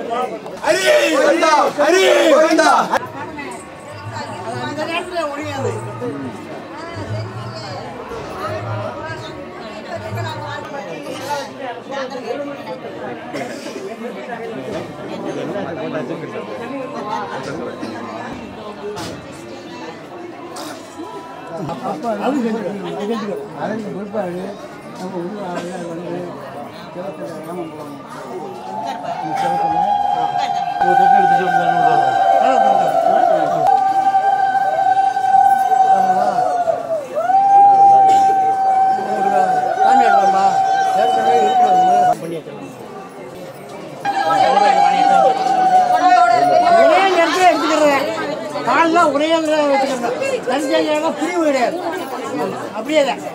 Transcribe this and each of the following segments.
ஹரி ஹரி கோவிந்தா அந்த நேரத்தில் ஒழியாது அப்போ அது நிகழ்ச்சிகள் அதற்கு பிற்பாடு நம்ம உள்ள ஆளுங்க வந்து கிழக்கில் கிளம்ப போகணும் சாமி எடுக்கலாமா ஏற்கனவே இருக்கிறது பண்ணி ஒரே நேரத்தில் எடுத்துக்கிறேன் காலில் ஒரே நேரத்தில் வச்சுக்கிறேன் தனித்தனியாக பிரிவு கிடையாது அப்படியே தான்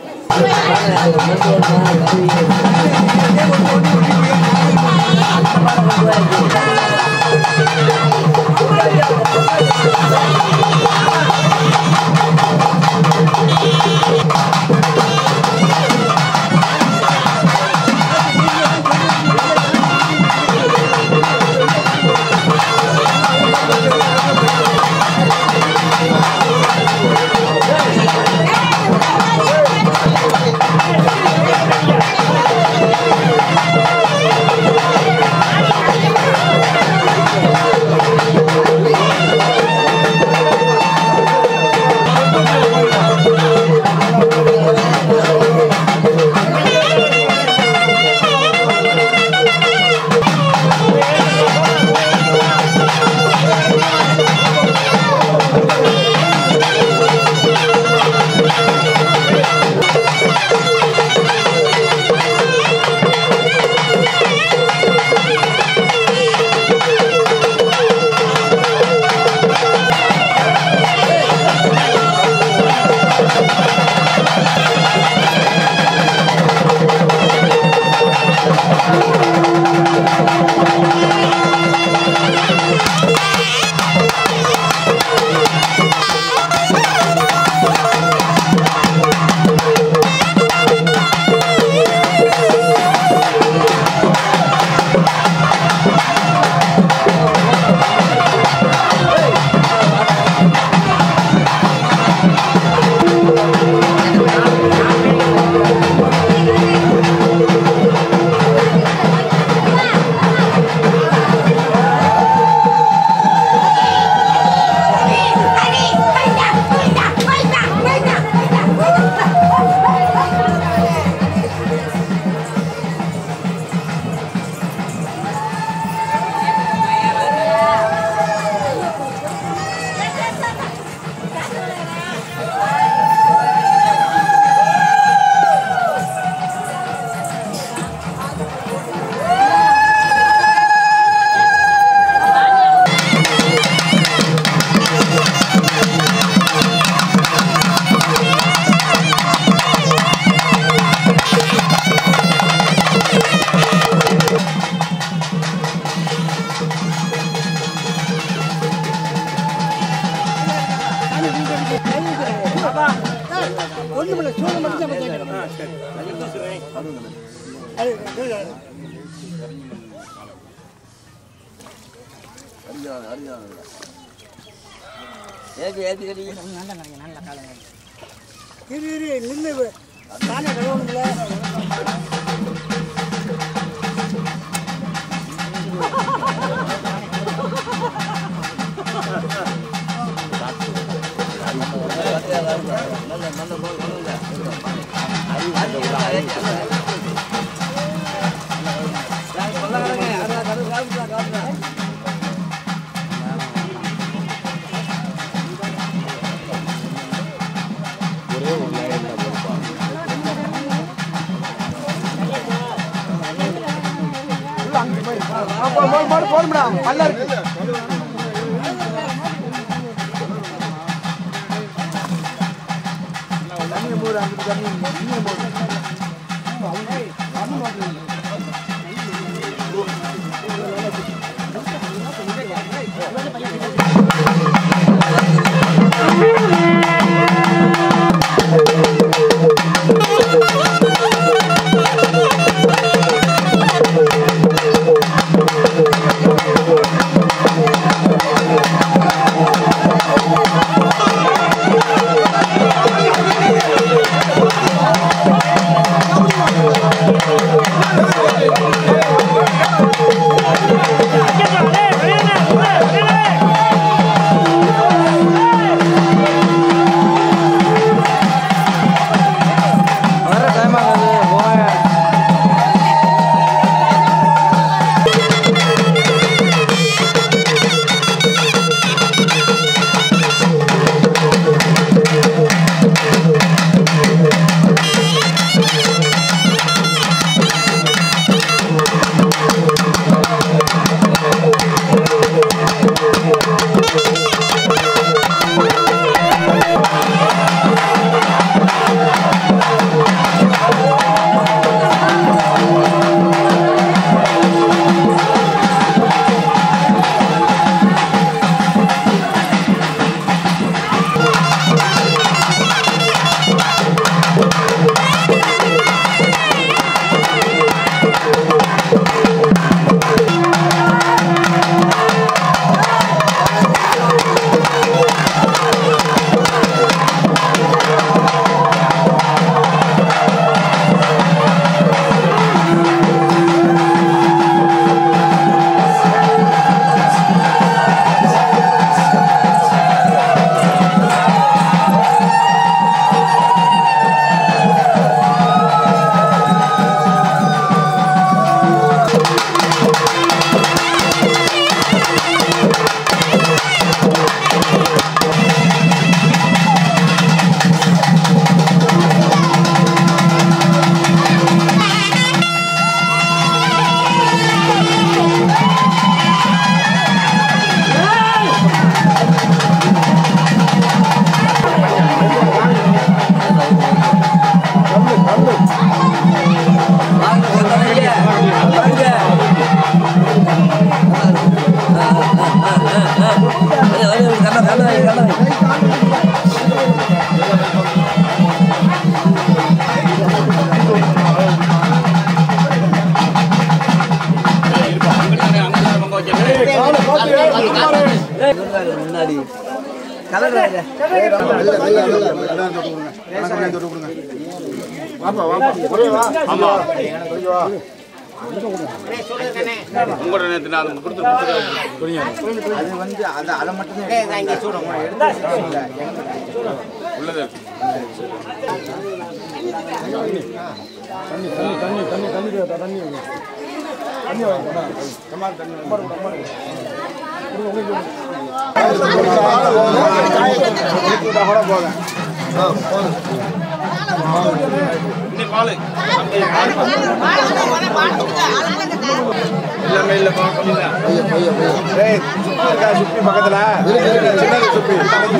ஒன்றுமில்ல சூழல் மட்டும் தான் கேட்கணும் அது இரு இரு நின்று தானே கழுவணும்ல போடும்டா நல்லா இருக்கு தண்ணியை போடு அங்கிட்டு தண்ணி தண்ணியை போடு Thank முன்னாடி கலர் வாப்பா வாப்பா ஒரே வா ஆமா உங்களோட நேற்று நான் அதை கொடுத்து அது வந்து அதை அதை மட்டும் எடுத்து உள்ளது கூட போதும் இன்னும் பால் எல்லாமே இல்லை பால் ஏய் சுப்பி இருக்கா சுப்பி பக்கத்துல சின்னது சுப்பி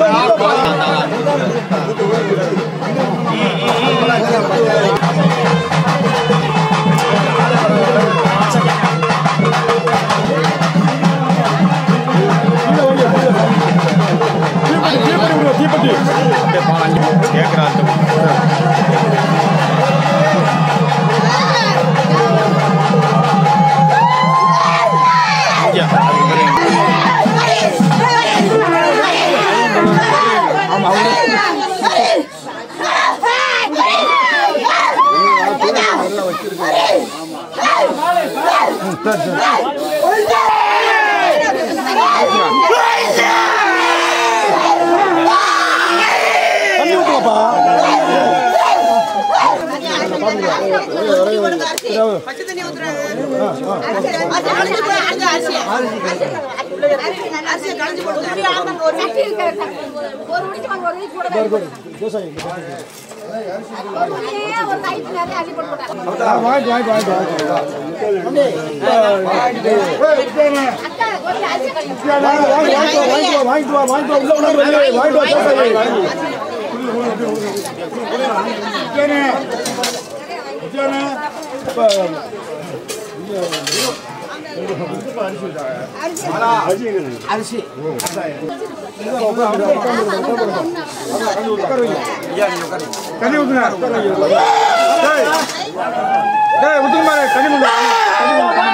பச்சை தண்ணி ஊத்துறாங்க அது கழிஞ்சு போய் அந்த அரிசியை அரிசியை கழிஞ்சு போட்டு ஒரு சட்டி இருக்கு. ஒரு மணிக்கு வாங்க, ஒரு மணிக்கு கூட தான் இருக்கு. அப்படியே ஒரு கைக்கு நிறைய அள்ளி போட்டு போட்டாங்க. அக்கா, கொஞ்சம் அரிசி கழுவி. அரிசி தண்ணி ஊத்துங்க டேய் டேய் ஊத்துங்க பாரு தண்ணி ஊத்துங்க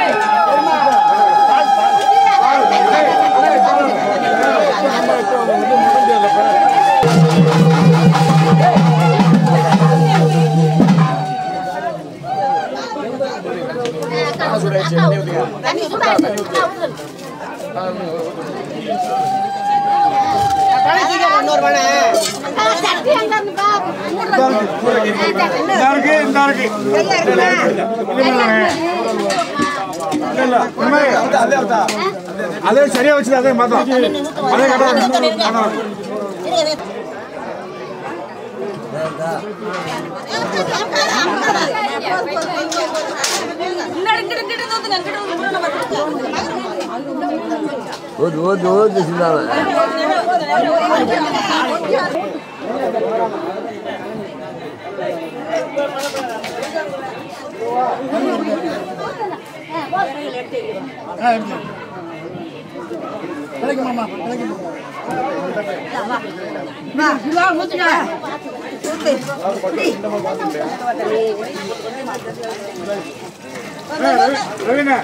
தண்ணி சூடாயிடுச்சு. இன்னொரு மணி அக்கா, சட்டி அங்க இருந்துப்பா. இந்த இருக்கு இந்த இருக்கு இல்ல இல்ல அதே சரியா வச்சு அதே மாத்தம் அதே கரெக்டா முன்னாடி இங்கிட்டு இங்கிட்டு வந்து அங்கிட்டு வந்து முன்னாடி வந்து. ஓது ஓது ஓது சிந்தாம ரவினா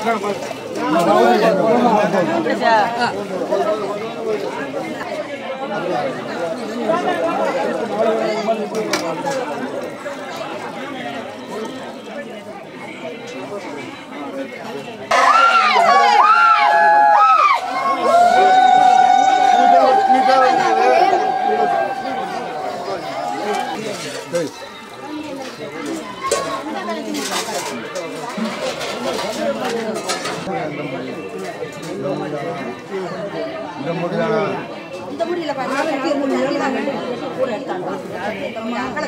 இந்த முடியல பாருங்க கட்டி மூணு முடியல கூட எடுத்தாங்க அக்கறை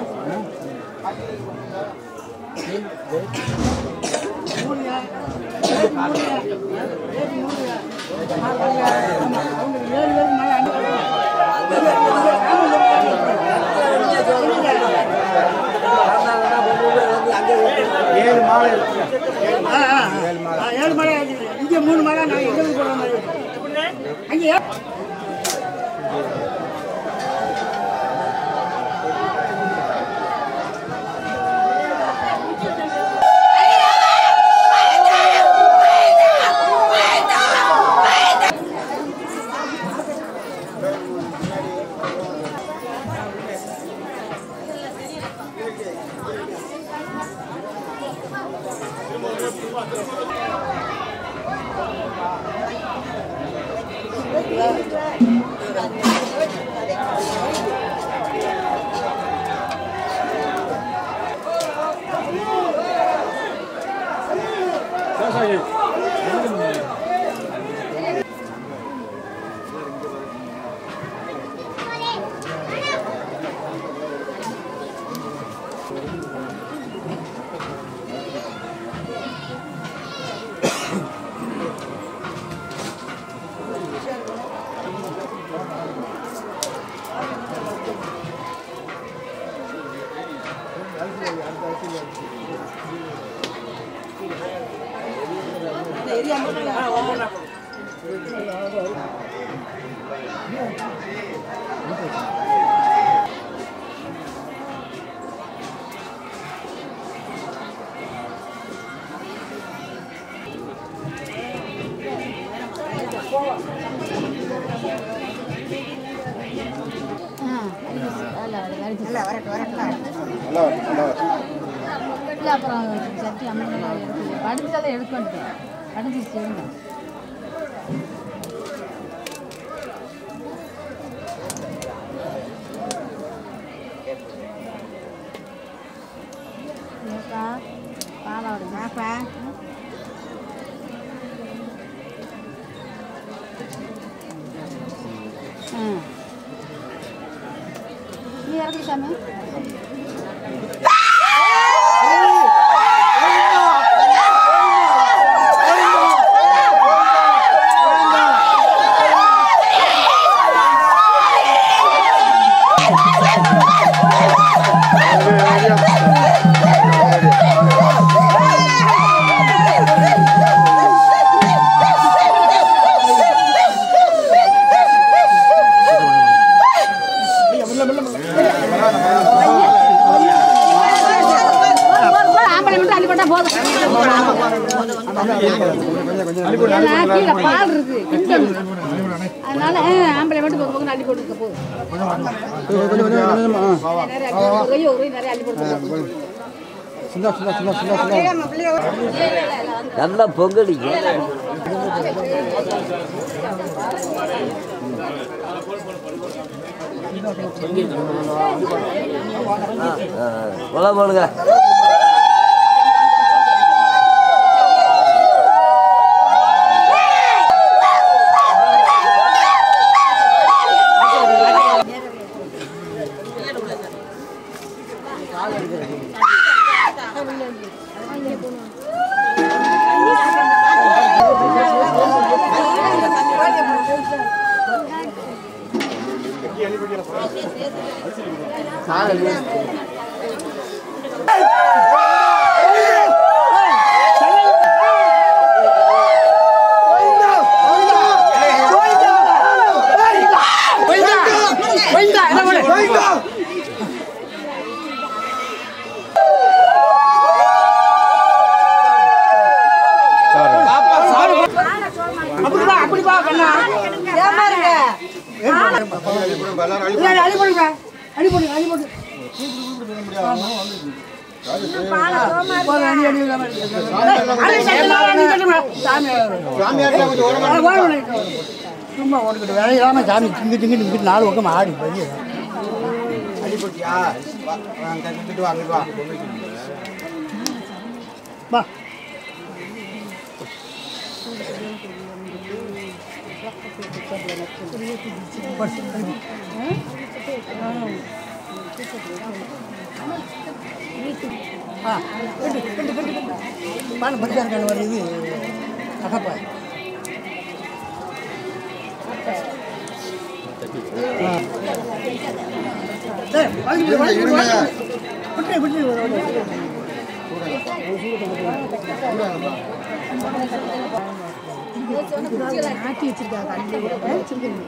ஏழு மாலை இருக்கு ஏழு மழை இங்கே மூணு மழை நான் எங்கே போடுற மாதிரி அங்கே ஏ- Hey! நல்லா வரும் நல்லா வரும் இல்லை அப்புறம் சட்டி அம்மன் எடுத்து படிச்சதை எடுக்க வேண்டியது படிச்சு செய்யுங்க ஏப்பா பாலாவோட மேப்பா ம் நீ இறக்கி சாமி ஆம்பளை மட்டும் அள்ளி போட்டா போதும் ஏன்னா கீழே பால் இருக்கு கிண்டணும். அதனால ஆ, ஆம்பளை மட்டும் போதும் போதும் அள்ளி போட்டுருக்க போதும் நிறைய ஒரு நிறைய அள்ளி போட்டு நல்லா பொங்கலிங்க கொலை போடுங்க அப்படிப்பா அப்படிப்பா கண்ணா ஏமாறுங்க இல்ல, அள்ளி போடுங்க அள்ளி போடுங்க அள்ளி போடுங்க போதும், அள்ளி, அள்ளி, இல்லாம இருக்கு. அள்ளி சட்டெல்லாம் அள்ளி கட்டுங்க. சாமி அட, ஓட விடுங்க. சும்மா ஓடிக்கிட்டு வேலை இல்லாம சாமி திங்கு திங்கு திங்கிட்டு நாலு பக்கம் ஆடி போய் அடிபட்டியா வா அங்க கிட்ட வா அங்க வா வா ஆ கட்டு கட்டு கட்டு பால் படிச்சா இருக்கான ஒரு இது அகப்பா விட்டு விட்டு ஆட்டி வச்சிருக்காங்க அள்ளி வச்சிருக்கீங்க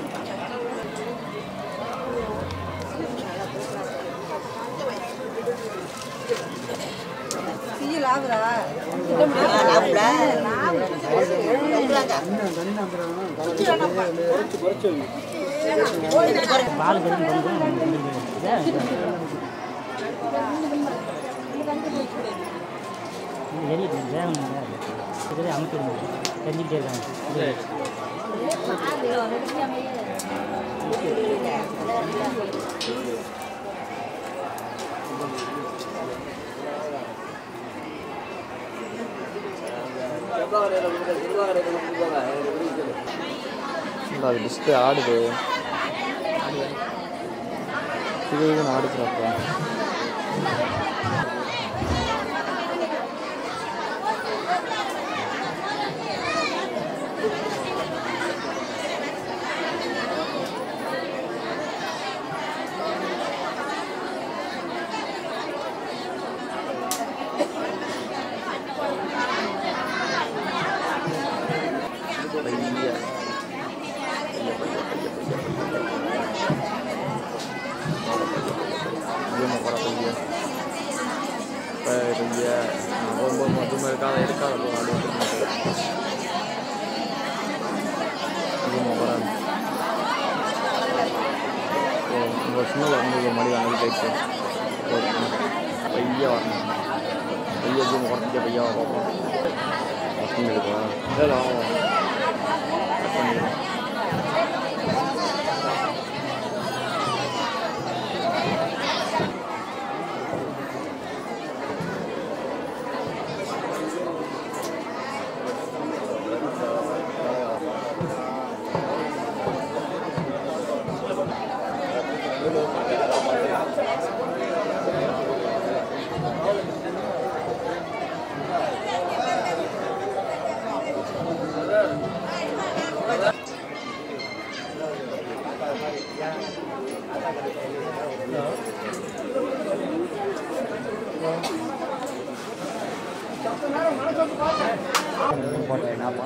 ஆ அது டிஸ்பிளே ஆடுது இது இது ஆடுச்சுப்பா ஐயோ போகிற பையன் இப்போ பையன் நான் போகும்போது மட்டுமே இருக்காத இருக்காத போ அப்படி ஐயோ போகிறேன் உங்கள் சின்ன வரும்போது மணி வாங்கி போயிடுச்சு பையன் வரணும் பையன் ஜூம் குறைச்சிட்டு பையன் பார்ப்போம் பசங்க இருக்கா இல்லை ஆகும் கட் பண்ணிடுறேன் போட்டேன் நான்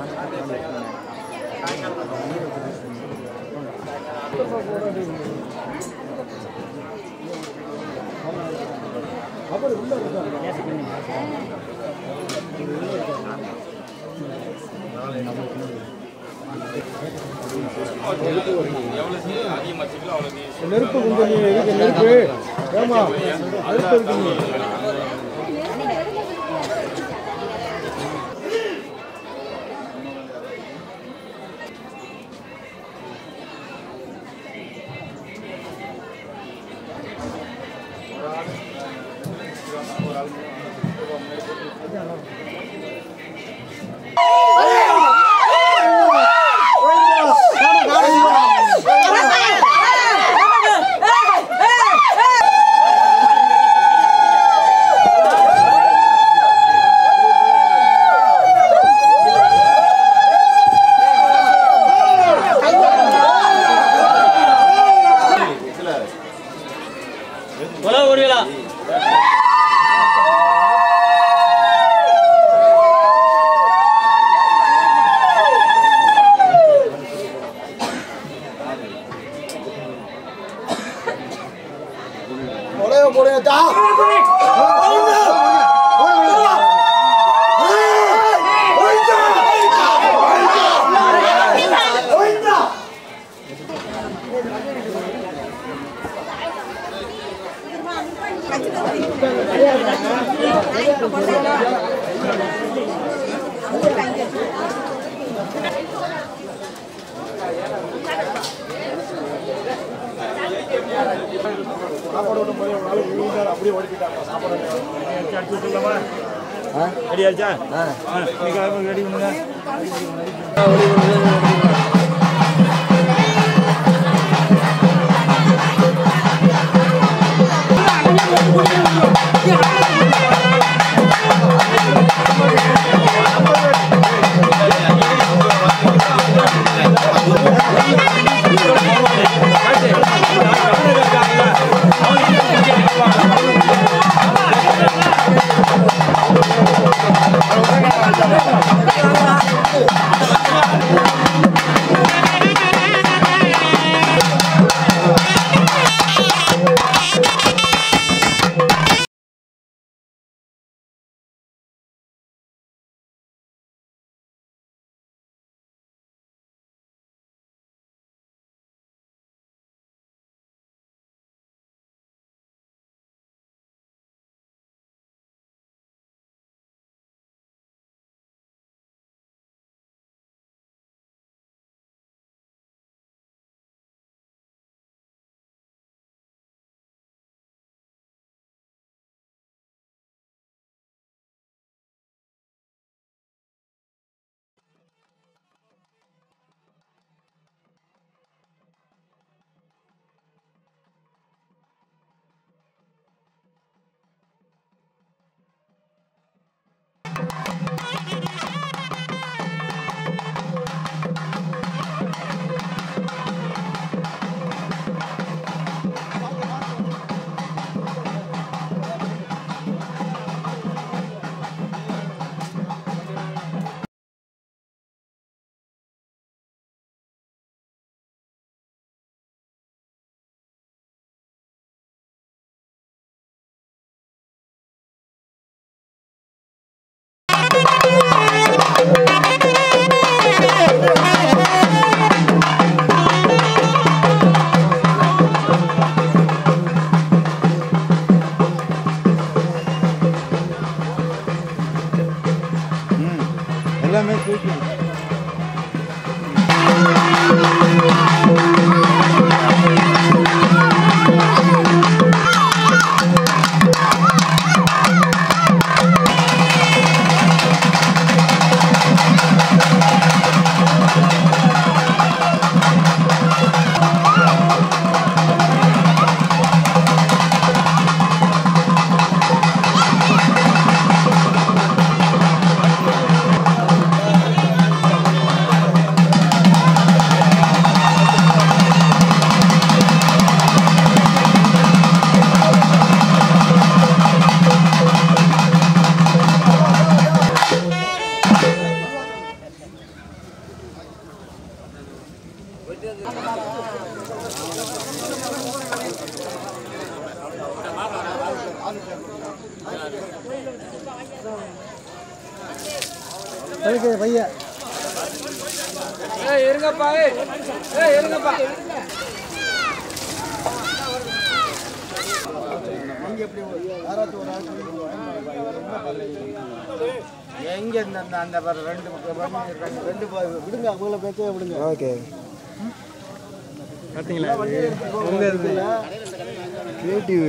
எவ்வளவு அதிகமாக வச்சுக்கலாம் அவ்வளோ நெருப்பு கொஞ்சம் நீ இருக்கு நெருப்பு ஏமா நெருப்பு இருக்கு நீ சாப்பாடு ஒன்றும் போய் ஒரு நாளைக்கு விழுந்தாரு அப்படியே ஓடிக்கிட்டாங்க சாப்பாடு அடிச்சு விட்டுலாமா ரெடியாச்சா இன்னைக்கு ரெடி பண்ணுங்க ஆ எங்க இந்த அந்த அந்த பாரு, ரெண்டு பக்கம் ரெண்டு- ரெண்டு பா- விடுங்க அவங்கள பேச்சே விடுங்க ஓகே பார்த்தீங்களா உங்க இருக்குல்ல கிரியேட்டிவ்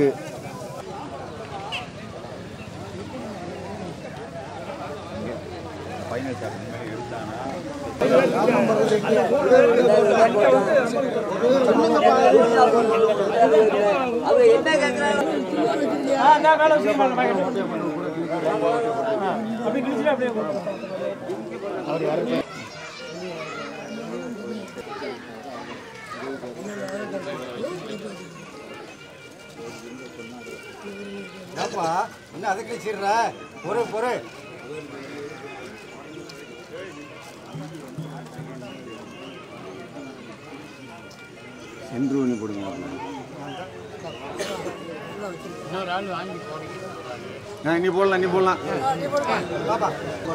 ஏப்பா என்ன அதுக்கு சீர்ற பொறு பொறு சென்று ஒன்று போடுங்க ஆ, நீ போடலாம் நீ போடலாம் பாப்பா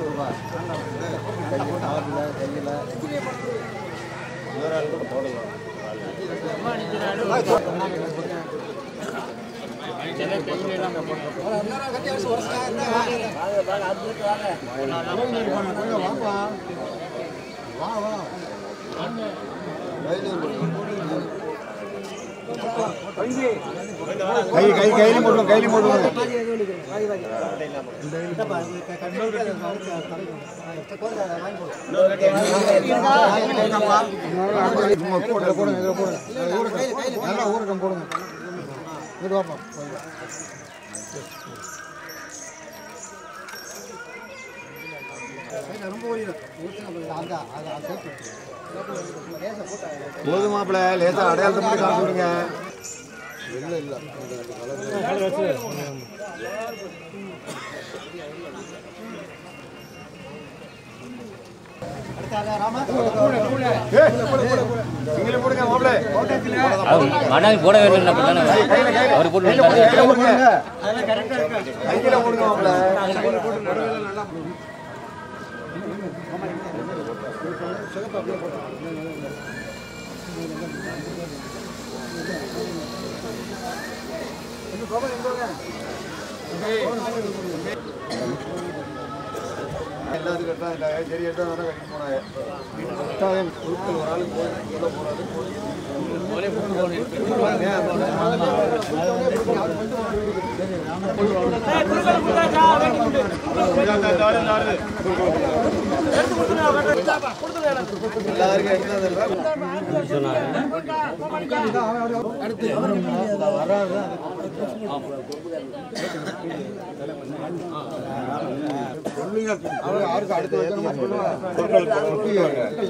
கை கை கையிலும் போடுவோம் கையிலும் போடுவோம் போடுங்க போடுங்க இதில் போடுங்க நல்லா ஊருக்கம் போடுங்க இங்கிட்டு வாப்பா போது மாப்பிள்ள லேசா அடையாளத்தை மட்டும் காமிச்சு விடுங்க இல்லை இல்லை நீங்களே போடுங்க மாப்பிள்ள மணல் போட வேண்டும் அப்படித்தானே அவர் போட்டு கையில போடுங்க கையில போடுங்க மாப்பிள்ள எல்லாத்துக்கும் கட்டா இல்லை சரி எடுத்தா வேணா கட்டிட்டு போனாங்க கட்டாயம் குழுக்கள் ஒரு ஆளுக்கு போய் உள்ள போறாரு எல்லாருக்கும் எடுத்ததில்லை சொல்லுங்க அவர் யாருக்கு அடுத்து வைக்கணுமா சொல்லுவாங்க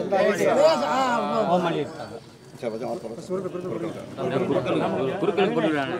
குறுக்கள் போட்டுவிடாங்க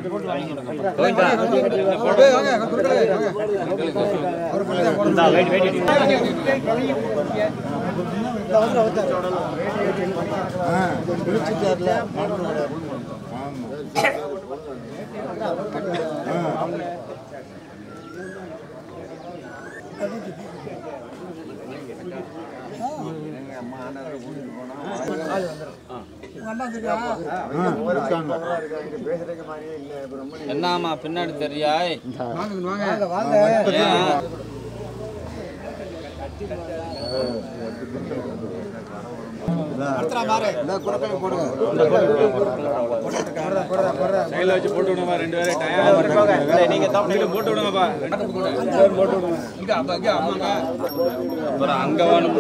பேசுறதுக்கு மாதிரியே இல்லை இப்ப ரொம்ப என்னம்மா பின்னாடி தெரியா வாங்க வாங்க கையில் வச்சு போட்டு விடுங்கப்பா ரெண்டு பேரும் டயம் நீங்க தப்பு போட்டு விடுங்கப்பா ரெண்டு பேரும் போட்டு விடுங்க இங்க அப்ப இங்க அம்மாங்க அப்புறம் அங்க வேணும்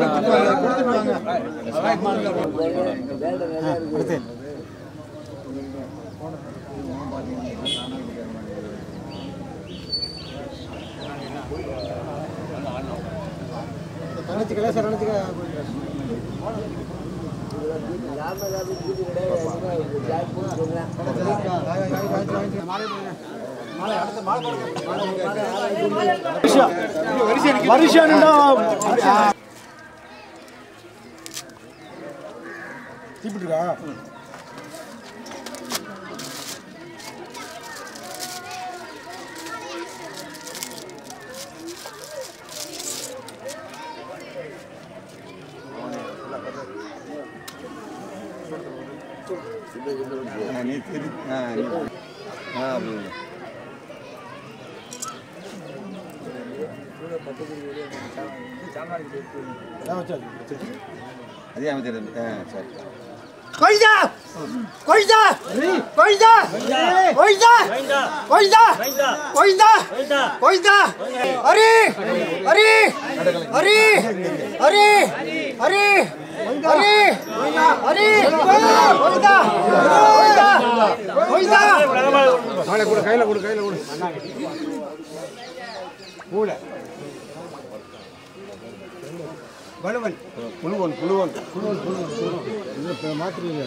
மனுஷனுண்டா தீப்பிட்டுருக்கா நீ திரு ஆ நீ ஆ அப்படின்னு அதே அமைச்சர் ஆ சரி கொய்தா கொய்தா கொய்தா கொய்தா கொய்தா கொய்தா கொய்தா ஹரி ஹரி ஹரி ஹரி ஹரி ஹரி ஹரி கொய்தா கொய்தா கொய்தா நாளை கூட கையில் கொடு கையில் கொடு கூட வலுவன் புழுவன் புழுவன் இல்லை மாத்திரீங்க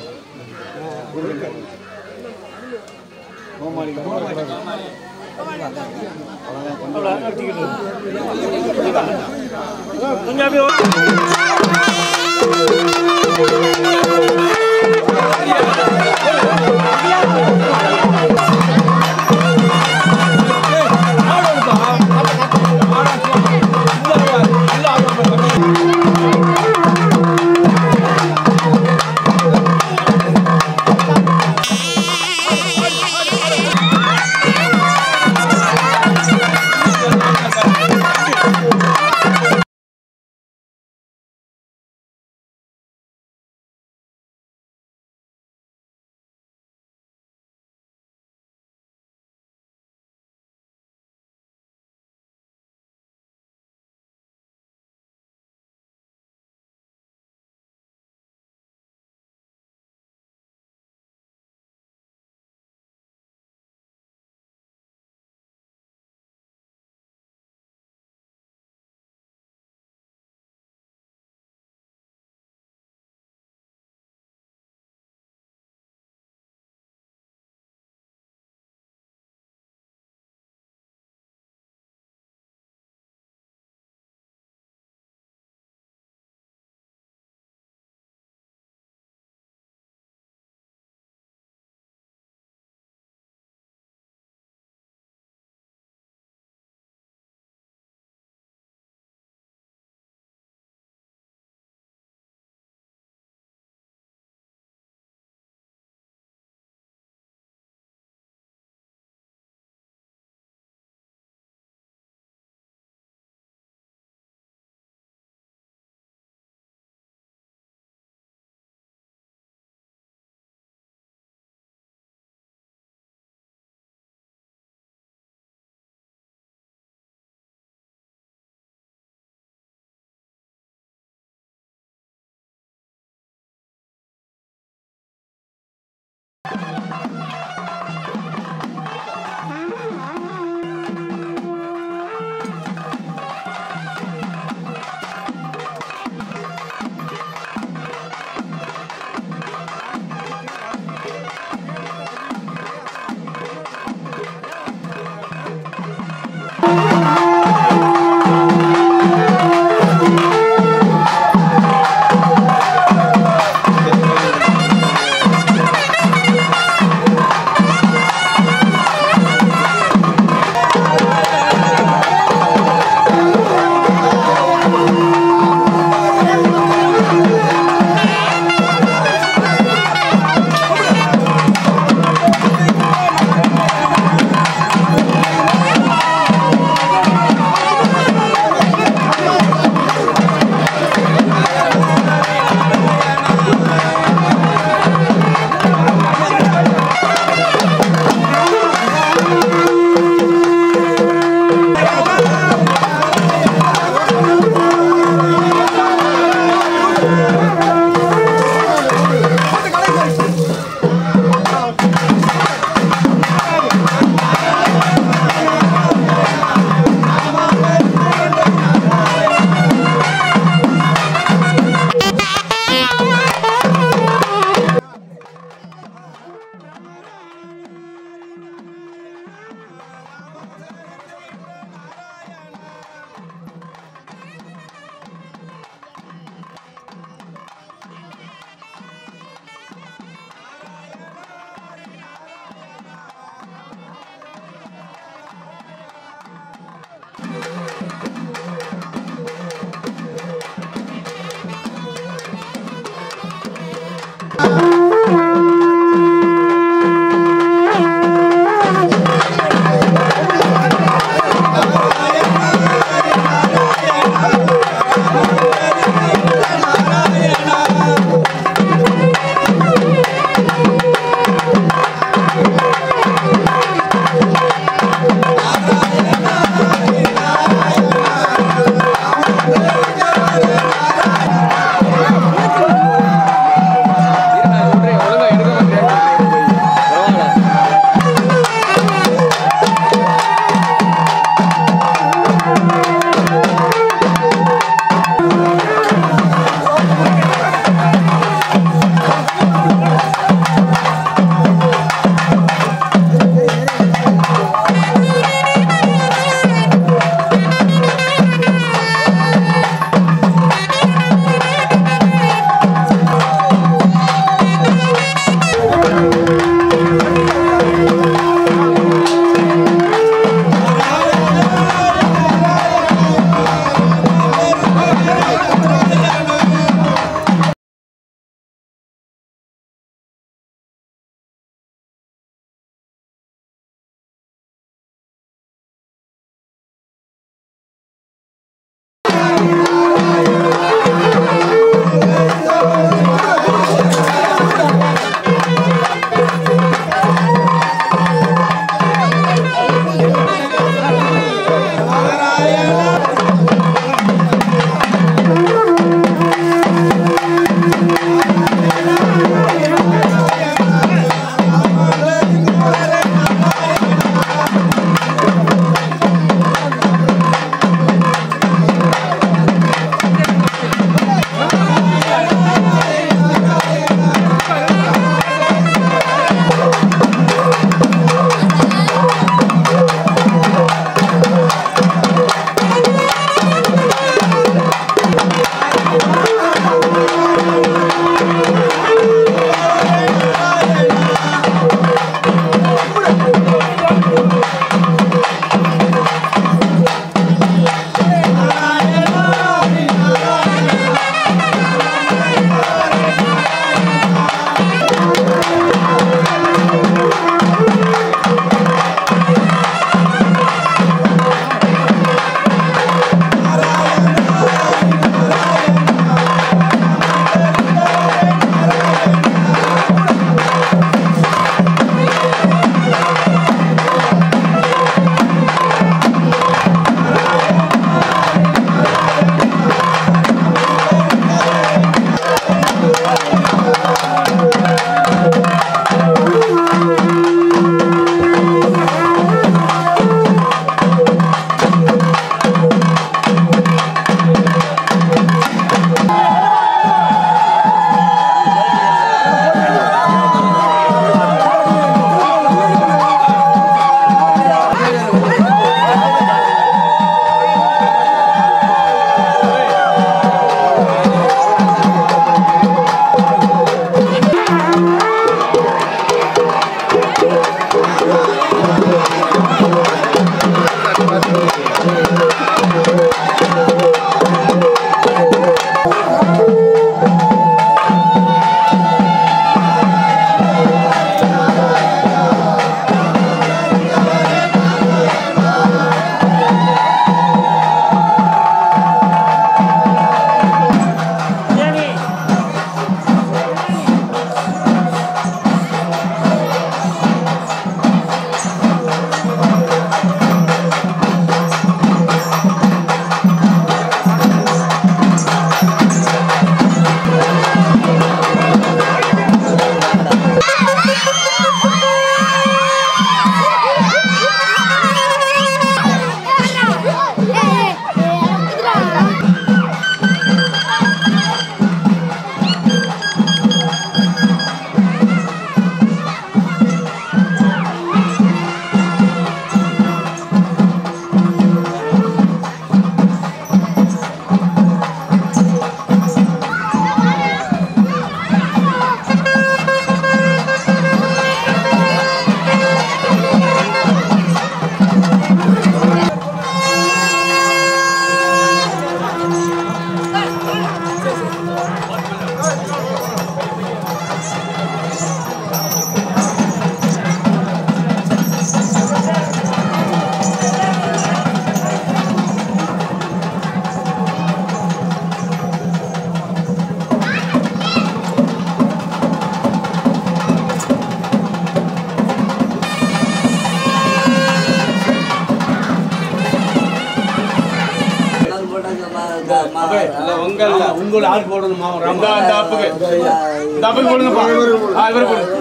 உங்கள உங்கள ஆள் போடணுமா ராமா இந்த அப்புக்கு இந்த அப்புக்கு போடுங்கப்பா ஆ இவரை போடுங்க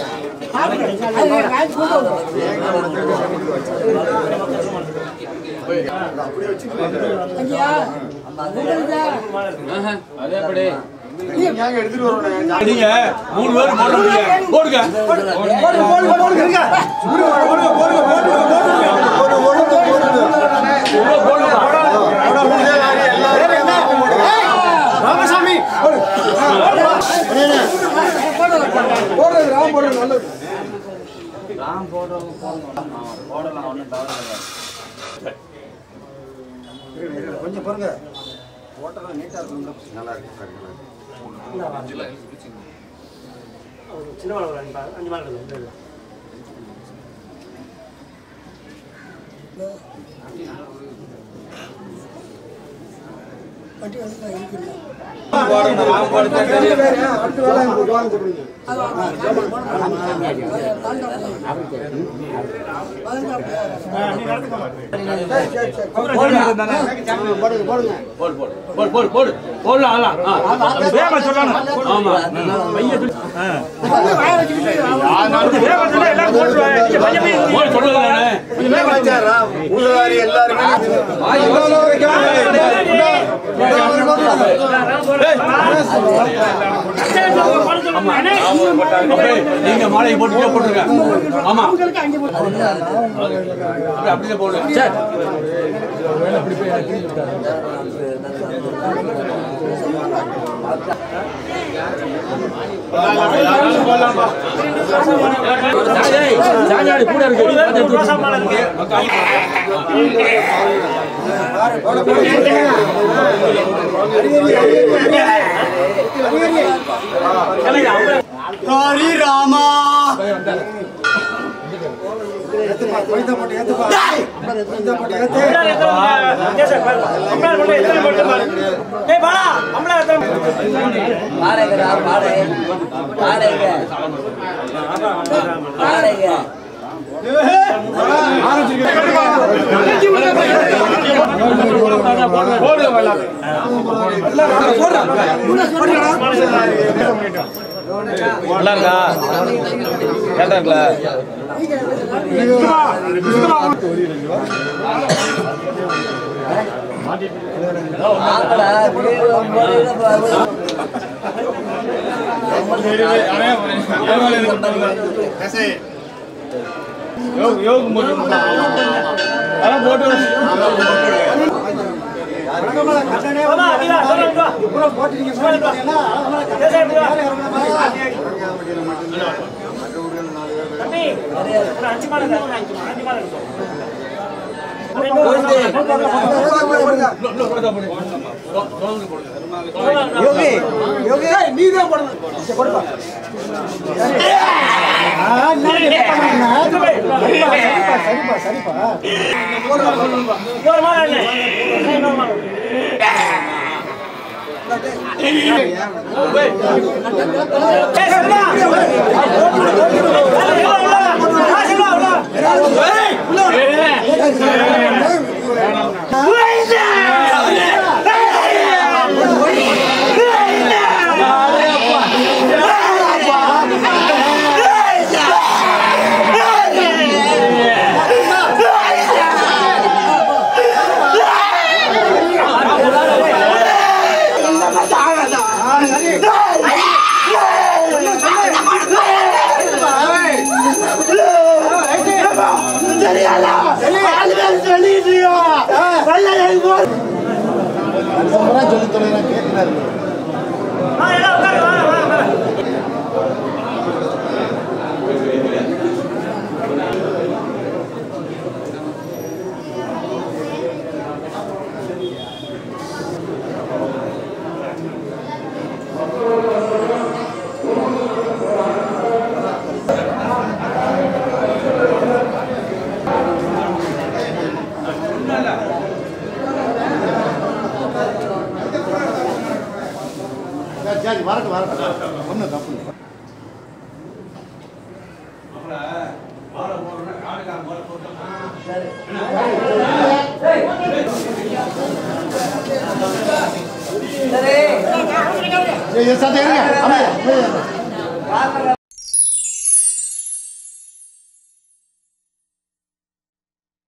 அதே படி நாங்க எடுத்துட்டு வரோம் நீங்க மூணு பேர் போட முடியாது போடுங்க ராமசாமி போடுறது ராம் போடுறது நல்லது கொஞ்சம் பாருங்க ஓட்டலாம் நீட்டா இருக்கும் நல்லா இருக்கு சின்ன மலை அஞ்சு மலை இருக்கு அடுத்த வேலை உங்களுக்கு வாங்க கொடுங்க போடுங்க போடுங்க போடு போடு போடு போடு போடு போடலாம் அதெல்லாம் ஆ. வேகமா சொல்லணும் ஆமா பையன் சொல்லு வேகமா சொல்ல எல்லாரும் போட்டுருவாங்க நீங்க பையன் போய் போடு சொல்லுங்க நானு. உள்ளதாரி எல்லாருமே அப்படியே நீங்க மாலையை போட்டு போட்டுருங்க ஆமா அப்படியே அப்படியே போடு சரி சாஞ்சாடி கூட இருக்கு ரோசா மலை இருக்கு ஹரி ராமா ஏத்துப்பா கொய்தா போட்டு ஏத்துப்பா கொய்தா போட்டு ஏத்து பாருங்கடா பாரு பாருங்க பாருங்க நல்லா இருக்கா கேட்டா இருக்கல ஆக்கடா வீடு ஒன்பது பாரு அஞ்சு மலை அஞ்சு மலை யோகி யோகி நீ தான் போடணும் சரி, கொடுப்பா ஆ, என்ன என்ன பண்ணணும்? சரிப்பா சரிப்பா சரிப்பா ஒரு மலை இல்லை இன்னொரு மலை சொல்லி தொலைறேன் கேட்கிறாரு ஆ எல்லாம் உட்காரு வாங்க வாங்க வாங்க சரி வரட்டும் வரட்டும் ஒன்றும் தப்பு இல்லை சரி ஏய், சத்தம் இருங்க அமைதியா, அமைதியா.